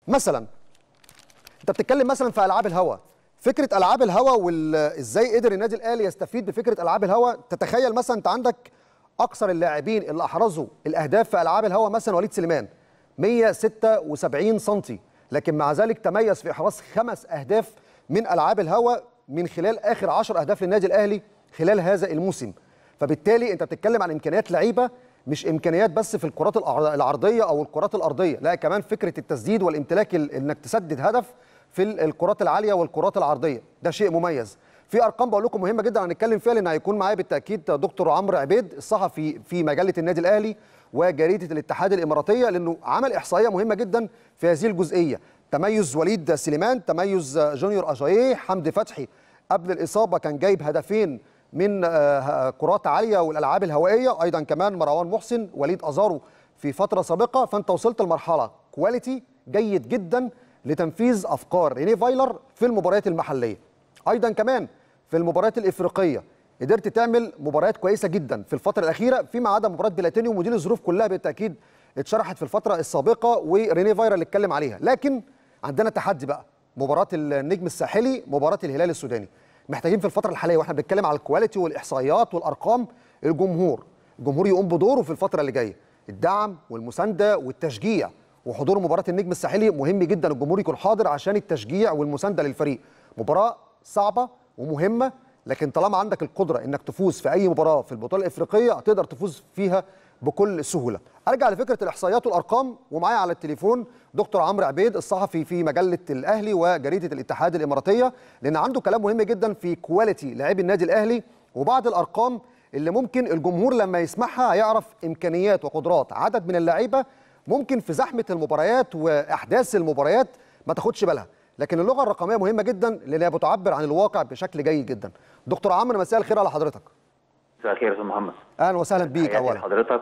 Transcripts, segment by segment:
مثلا انت بتتكلم مثلا في العاب الهوا فكره العاب الهوا وازاي قدر النادي الاهلي يستفيد بفكره العاب الهوا تتخيل مثلا انت عندك اكثر اللاعبين اللي احرزوا الاهداف في العاب الهوا مثلا وليد سليمان 176 سم لكن مع ذلك تميز في احراز خمس اهداف من العاب الهوا من خلال اخر 10 اهداف للنادي الاهلي خلال هذا الموسم فبالتالي انت بتتكلم عن امكانيات لعيبه مش امكانيات بس في الكرات العرضيه او الكرات الارضيه لا كمان فكره التسديد والامتلاك انك تسدد هدف في الكرات العاليه والكرات العرضيه ده شيء مميز في ارقام بقول لكم مهمه جدا هنتكلم فيها لان هيكون معايا بالتاكيد دكتور عمرو عبيد الصحفي في مجله النادي الاهلي وجريده الاتحاد الاماراتيه لانه عمل احصائيه مهمه جدا في هذه الجزئيه تميز وليد سليمان تميز جونيور اجاييه حمدي فتحي قبل الاصابه كان جايب هدفين من كرات عاليه والالعاب الهوائيه ايضا كمان مروان محسن وليد ازارو في فتره سابقه فانت وصلت لمرحله كواليتي جيد جدا لتنفيذ افكار ريني فايلر في المباريات المحليه ايضا كمان في المباريات الافريقيه قدرت تعمل مباريات كويسه جدا في الفتره الاخيره فيما عدا مباراه بلاتينيوم ودي الظروف كلها بالتاكيد اتشرحت في الفتره السابقه وريني فايلر اللي اتكلم عليها لكن عندنا تحدي بقى مباراه النجم الساحلي مباراه الهلال السوداني محتاجين في الفتره الحاليه واحنا بنتكلم على الكواليتي والاحصائيات والارقام الجمهور الجمهور يقوم بدوره في الفتره اللي جايه الدعم والمسانده والتشجيع وحضور مباراه النجم الساحلي مهم جدا الجمهور يكون حاضر عشان التشجيع والمسانده للفريق مباراه صعبه ومهمه لكن طالما عندك القدره انك تفوز في اي مباراه في البطوله الافريقيه هتقدر تفوز فيها بكل سهوله ارجع لفكره الاحصائيات والارقام ومعايا على التليفون دكتور عمرو عبيد الصحفي في مجله الاهلي وجريده الاتحاد الاماراتيه لان عنده كلام مهم جدا في كواليتي لاعبي النادي الاهلي وبعض الارقام اللي ممكن الجمهور لما يسمعها هيعرف امكانيات وقدرات عدد من اللعيبه ممكن في زحمه المباريات واحداث المباريات ما تاخدش بالها لكن اللغه الرقميه مهمه جدا لانها بتعبر عن الواقع بشكل جيد جدا دكتور عمرو مساء الخير على حضرتك مساء الخير يا استاذ محمد اهلا وسهلا بيك اولا حضرتك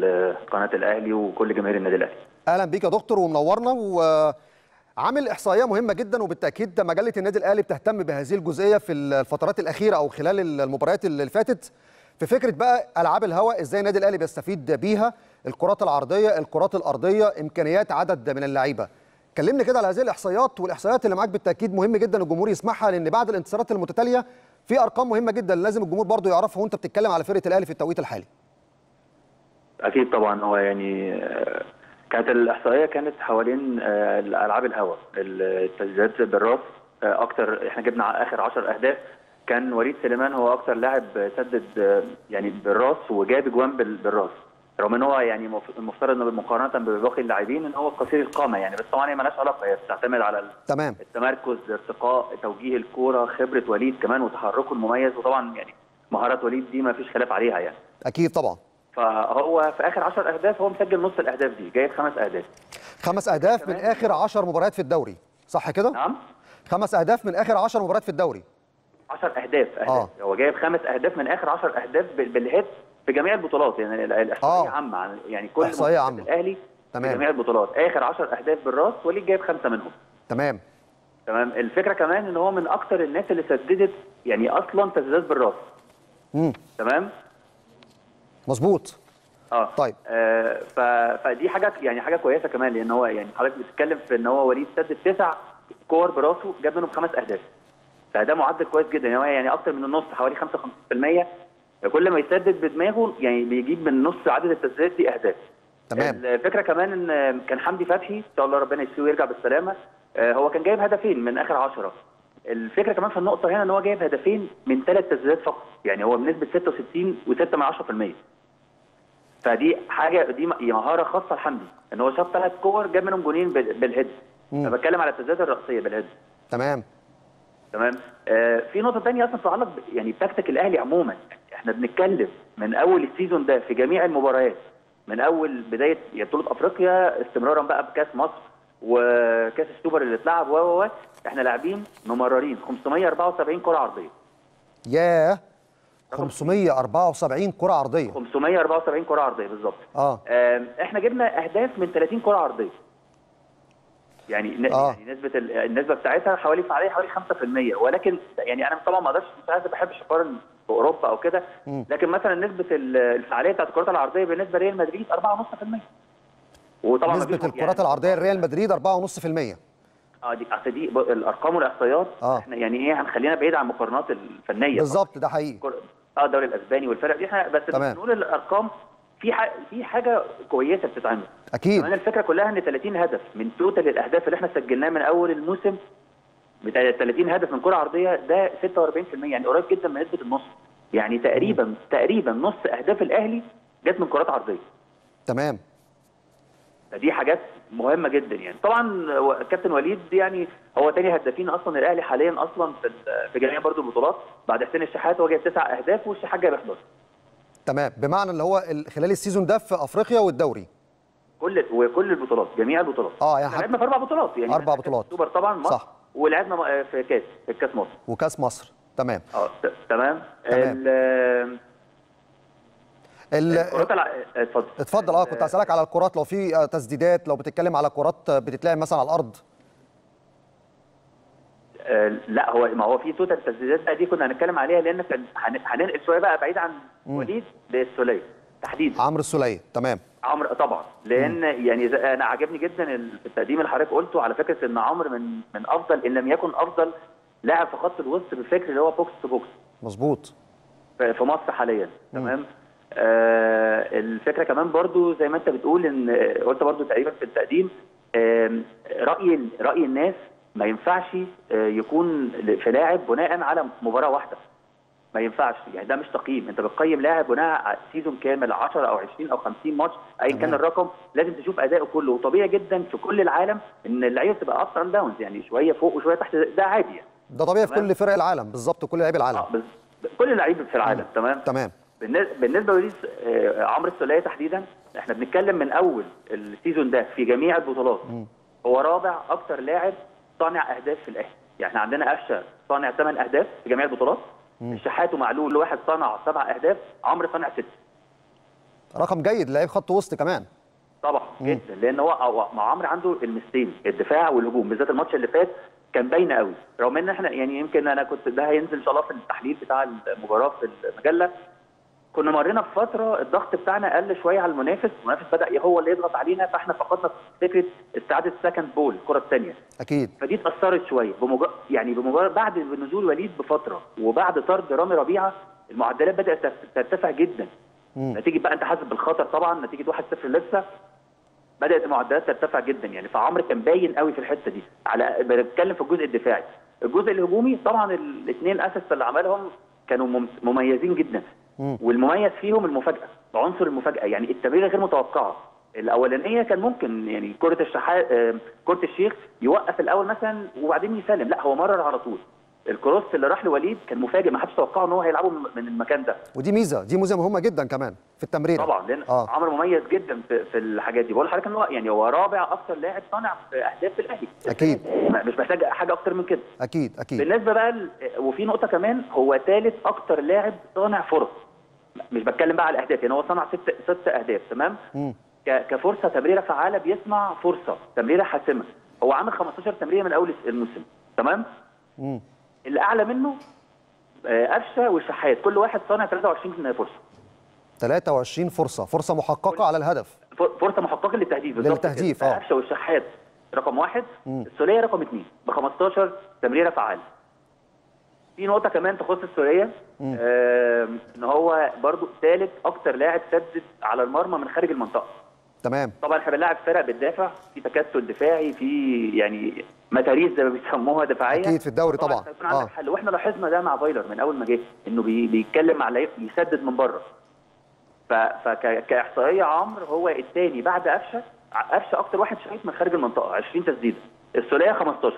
وقناه الاهلي وكل جماهير النادي الاهلي اهلا بيك يا دكتور ومنورنا وعامل احصائيه مهمه جدا وبالتاكيد مجله النادي الاهلي بتهتم بهذه الجزئيه في الفترات الاخيره او خلال المباريات اللي فاتت في فكره بقى العاب الهواء ازاي النادي الاهلي بيستفيد بيها الكرات العرضيه الكرات الارضيه امكانيات عدد من اللعيبه كلمني كده على هذه الاحصائيات والاحصائيات اللي معاك بالتاكيد مهم جدا الجمهور يسمعها لان بعد الانتصارات المتتاليه في ارقام مهمه جدا لازم الجمهور برضو يعرفها وانت بتتكلم على فرقه الاهلي في التوقيت الحالي اكيد طبعا هو يعني كانت الاحصائيه كانت حوالين العاب الهواء التسديدات بالراس اكتر احنا جبنا اخر 10 اهداف كان وليد سليمان هو اكتر لاعب سدد يعني بالراس وجاب اجوان بالراس رغم ان هو يعني المفترض انه مقارنه بباقي اللاعبين ان هو قصير القامه يعني بس طبعا هي مالهاش علاقه هي بتعتمد على تمام التمركز ارتقاء توجيه الكوره خبره وليد كمان وتحركه المميز وطبعا يعني مهارات وليد دي ما فيش خلاف عليها يعني اكيد طبعا فهو في اخر 10 اهداف هو مسجل نص الاهداف دي جايب خمس اهداف خمس اهداف من اخر 10 مباريات في الدوري صح كده نعم خمس اهداف من اخر 10 مباريات في الدوري 10 اهداف اهداف آه. هو جايب خمس اهداف من اخر 10 اهداف بالهيد في جميع البطولات يعني الاحصائيه عامه عن يعني كل احصائيه عامه الاهلي تمام في جميع البطولات اخر 10 اهداف بالراس وليد جايب خمسه منهم تمام تمام الفكره كمان ان هو من اكتر الناس اللي سددت يعني اصلا تسديدات بالراس امم تمام مظبوط اه طيب آه ف... فدي حاجه يعني حاجه كويسه كمان لان هو يعني حضرتك بتتكلم في ان هو وليد سدد تسع كور براسه جاب منهم خمس اهداف فده معدل كويس جدا يعني يعني اكتر من النص حوالي 55% كل ما يسدد بدماغه يعني بيجيب من نص عدد التسديدات دي اهداف تمام الفكره كمان ان كان حمدي فتحي ان شاء الله ربنا يشفيه ويرجع بالسلامه هو كان جايب هدفين من اخر 10 الفكره كمان في النقطه هنا ان هو جايب هدفين من ثلاث تسديدات فقط يعني هو بنسبه 66 و6 من 10% فدي حاجه دي مهاره خاصه لحمدي ان هو شاط ثلاث كور جاب منهم جونين بالهيد انا بتكلم على التسديدات الراسيه بالهيد تمام تمام آه في نقطه ثانيه اصلا تتعلق يعني بتكتيك الاهلي عموما احنا بنتكلم من اول السيزون ده في جميع المباريات من اول بدايه بطوله افريقيا استمرارا بقى بكاس مصر وكاس السوبر اللي اتلعب و و احنا لاعبين ممررين 574 كره عرضيه ياه 574 كره عرضيه 574 كره عرضيه بالظبط اه احنا جبنا اهداف من 30 كره عرضيه يعني آه. يعني نسبه النسبه بتاعتها حوالي فعاليه حوالي 5% ولكن يعني انا طبعا ما اقدرش مش عايز بحبش اقارن في اوروبا او كده لكن مثلا نسبه الفعاليه بتاعت الكرات العرضيه بالنسبه لريال مدريد 4.5% وطبعا نسبه مفيش- الكرات العرضيه لريال مدريد 4.5% اه دي اصل دي ب- الارقام والاحصائيات آه. احنا يعني ايه هنخلينا بعيد عن المقارنات الفنيه بالظبط ده حقيقي كر- اه الدوري الاسباني والفرق دي احنا بس تمام. بنقول الارقام في ح... في حاجه كويسه بتتعمل اكيد كمان الفكره كلها ان 30 هدف من توتال الاهداف اللي احنا سجلناه من اول الموسم بتاع 30 هدف من كره عرضيه ده 46% يعني قريب جدا من نسبه النص يعني تقريبا تقريبا نص اهداف الاهلي جت من كرات عرضيه تمام فدي حاجات مهمه جدا يعني طبعا و- كابتن وليد يعني هو تاني هدافين اصلا الاهلي حاليا اصلا في ال- في جميع برضه البطولات بعد حسين الشحات هو جايب تسع اهداف والشحات جايب 11 تمام بمعنى اللي هو ال- خلال السيزون ده في افريقيا والدوري كل وكل البطولات جميع البطولات اه يعني احنا حتى لعبنا في اربع بطولات يعني أربع إحنا بطولات. سوبر طبعا مصر صح. ولعبنا م- في كاس في كاس مصر وكاس مصر تمام اه ت- تمام تمام. ال- ال- الكرات الع- اتفضل اتفضل اه كنت هسالك على الكرات لو في آه، تسديدات لو بتتكلم على كرات آه، بتتلعب مثلا على الارض آه، لا هو ما هو في توتال تسديدات بقى دي كنا هنتكلم عليها لان كان هن- هننقل شويه بقى بعيد عن وليد للسوليه تحديدا عمرو السوليه تمام عمرو طبعا لان يعني زي- انا عجبني جدا ال- في التقديم اللي حضرتك قلته على فكره ان عمرو من من افضل ان لم يكن افضل لاعب في خط الوسط بالفكر اللي هو بوكس تو بوكس مظبوط في في مصر حاليا تمام آه الفكره كمان برضو زي ما انت بتقول ان آه، قلت برضو تقريبا في التقديم آه راي راي الناس ما ينفعش آه يكون في لاعب بناء على مباراه واحده ما ينفعش يعني ده مش تقييم انت بتقيم لاعب بناء على سيزون كامل 10 او 20 او 50 ماتش ايا كان تمام. الرقم لازم تشوف اداؤه كله وطبيعي جدا في كل العالم ان اللعيبه بتبقى ابس اند داونز يعني شويه فوق وشويه تحت ده عادي يعني ده طبيعي في تمام. كل فرق العالم بالظبط كل لاعبي العالم اه بس كل اللعيبه في العالم تمام تمام بالنسبه بالنسبه لوليد آه، عمرو السوليه تحديدا احنا بنتكلم من اول السيزون ده في جميع البطولات هو رابع اكتر لاعب صانع اهداف في الاهلي يعني احنا عندنا قفشه صانع 8 اهداف في جميع البطولات الشحات ومعلول واحد صنع سبع اهداف عمرو صنع ست رقم جيد لعيب خط وسط كمان طبعا جدا لان هو هو- مع عمرو عنده المستين الدفاع والهجوم بالذات الماتش اللي فات كان باين قوي رغم ان احنا يعني يمكن انا كنت ده هينزل ان شاء الله في التحليل بتاع المباراه في المجله كنا مرينا في فتره الضغط بتاعنا قل شويه على المنافس المنافس بدا هو اللي يضغط علينا فاحنا فقدنا فكره استعاده السكند بول الكره الثانيه اكيد فدي اتاثرت شويه بمجرد يعني بمجرد بعد نزول وليد بفتره وبعد طرد رامي ربيعه المعدلات بدات ترت- ترتفع جدا مم. نتيجه بقى انت حاسس بالخطر طبعا نتيجه 1-0 لسه بدات المعدلات ترتفع جدا يعني فعمرو كان باين قوي في الحته دي على بنتكلم في الجزء الدفاعي الجزء الهجومي طبعا الاثنين اسيست اللي عملهم كانوا مم- مميزين جدا مم. والمميز فيهم المفاجاه عنصر المفاجاه يعني التمريره غير متوقعه الاولانيه كان ممكن يعني كره الشحات آه، كره الشيخ يوقف الاول مثلا وبعدين يسلم لا هو مرر على طول الكروس اللي راح لوليد كان مفاجئ ما حدش توقعه ان هو هيلعبه من من المكان ده ودي ميزه دي ميزه مهمه جدا كمان في التمرير طبعا لان اه عمرو مميز جدا في, في الحاجات دي بقول لحضرتك ان هو يعني هو رابع اكثر لاعب صانع في اهداف في الاهلي أكيد. مش محتاج حاجه اكتر من كده اكيد اكيد بالنسبه بقى ل- وفي نقطه كمان هو ثالث اكتر لاعب صانع فرص مش بتكلم بقى على الاهداف يعني هو صنع ست ست اهداف تمام مم. ك- كفرصه تمريره فعاله بيصنع فرصه تمريره حاسمه هو عامل 15 تمريره من اول الموسم تمام مم. اللي اعلى منه آه، قفشه والشحات كل واحد صانع 23 فرصه 23 فرصه فرصه محققه على الهدف ف- فرصه محققه للتهديف بالظبط كده. للتهديف، آه. قفشه والشحات رقم واحد مم. السوليه رقم اثنين ب 15 تمريره فعاله في نقطة كمان تخص السورية آه ان هو برضو ثالث اكتر لاعب سدد على المرمى من خارج المنطقة تمام طبعا احنا بنلاعب فرق بتدافع في تكتل دفاعي في يعني متاريس زي ما بيسموها دفاعيه أكيد في الدوري طبعا. هيكون عندك آه. حل واحنا لاحظنا ده مع فايلر من اول ما جه انه بي بيتكلم على لعيب يسدد من بره فكاحصائيه عمرو هو الثاني بعد قفشه قفشه اكتر واحد شايط من خارج المنطقه 20 تسديده السوليه 15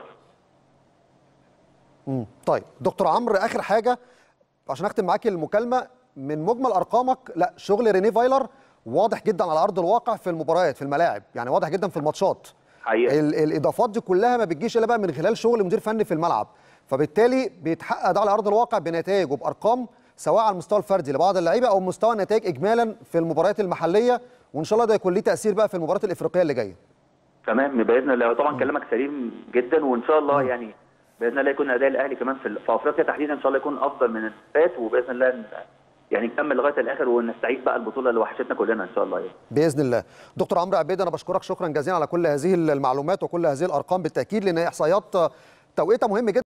مم. طيب دكتور عمرو اخر حاجه عشان اختم معاكي المكالمه من مجمل ارقامك لا شغل ريني فايلر واضح جدا على ارض الواقع في المباريات في الملاعب يعني واضح جدا في الماتشات حقيقة. ال الاضافات دي كلها ما بتجيش الا بقى من خلال شغل مدير فني في الملعب فبالتالي بيتحقق ده على ارض الواقع بنتائج وبارقام سواء على المستوى الفردي لبعض اللعيبه او مستوى النتائج اجمالا في المباريات المحليه وان شاء الله ده يكون ليه تاثير بقى في المباريات الافريقيه اللي جايه تمام باذن الله طبعا كلامك سليم جدا وان شاء الله يعني باذن الله يكون اداء الاهلي كمان في, في افريقيا تحديدا ان شاء الله يكون افضل من اللي فات وباذن الله ن- يعني نكمل لغايه الاخر ونستعيد بقى البطوله اللي وحشتنا كلنا ان شاء الله يعني. باذن الله دكتور عمرو عبيد انا بشكرك شكرا جزيلا على كل هذه المعلومات وكل هذه الارقام بالتاكيد لان احصائيات توقيتها مهم جدا